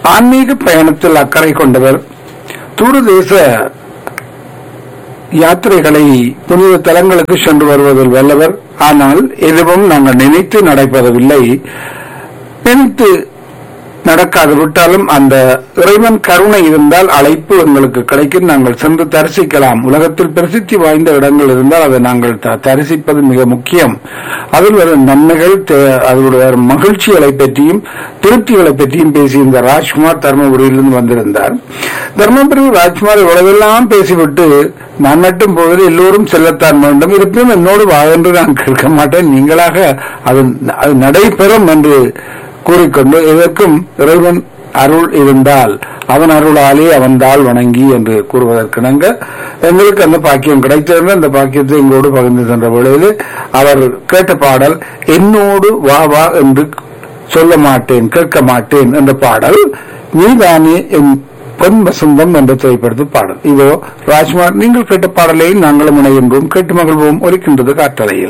ஆன்மீக பயணத்தில் அக்கறை கொண்டவர் தூரதேச யாத்திரைகளை புனித தலங்களுக்கு சென்று வருவதில் வல்லவர் ஆனால் எதுவும் நாங்கள் நினைத்து நடப்பதில்லை நினைத்து நடக்காது விட்டாலும் அந்த இறைவன் கருணை இருந்தால் அழைப்பு எங்களுக்கு கிடைக்கும் நாங்கள் சென்று தரிசிக்கலாம் உலகத்தில் பிரசித்தி வாய்ந்த இடங்கள் இருந்தால் அதை நாங்கள் த- தரிசிப்பது மிக முக்கியம் அதில் வரும் நன்மைகள் தே- அதில் வரும் மகிழ்ச்சிகளை பற்றியும் திருப்திகளை பற்றியும் பேசி இந்த ராஜ்குமார் தருமபுரியிலிருந்து வந்திருந்தார் தருமபுரி ராஜ்குமார் இவ்வளவெல்லாம் பேசிவிட்டு நான் மட்டும் போவது எல்லோரும் செல்லத்தான் வேண்டும் இருப்பினும் என்னோடு வா என்று நான் கேட்க மாட்டேன் நீங்களாக அது அது நடைபெறும் என்று கூறிக்கொண்டு இதற்கும் இறைவன் அருள் இருந்தால் அவன் அருளாலே அவன் தாள் வணங்கி என்று கூறுவதற்கிணங்க எங்களுக்கு அந்த பாக்கியம் கிடைத்திருந்த அந்த பாக்கியத்தை எங்களோடு பகிர்ந்து சென்ற பொழுது அவர் கேட்ட பாடல் என்னோடு வா வா என்று சொல்ல மாட்டேன் கேட்க மாட்டேன் என்ற பாடல் நீதானே என் பொன் வசந்தம் என்ற திரைப்படத்து பாடல் இதோ ராஜ்குமார் நீங்கள் கேட்ட பாடலை நாங்களும் இணைகின்றோம் கேட்டு மகிழ்வோம் ஒலிக்கின்றது காற்றலையில்